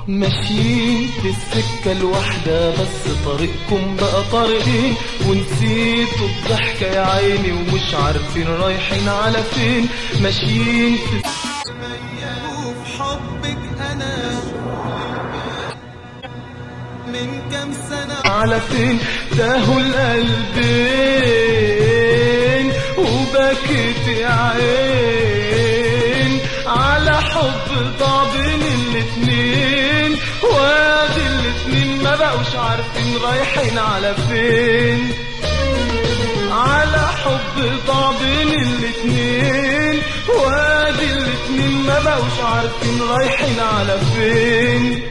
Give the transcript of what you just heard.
ماشيين في السكة الواحدة بس طريقكم بقى طريقين ونسيتوا الضحكة يا عيني ومش عارفين رايحين على فين ماشيين في وفي حبك انا من كام سنة على فين تاهوا القلبين وبكيت يا عين على حب ضاع بين الاتنين وادي الاتنين ما بقوش عارفين رايحين على فين على حب ضاع بين الاتنين وادي الاتنين ما بقوش عارفين رايحين على فين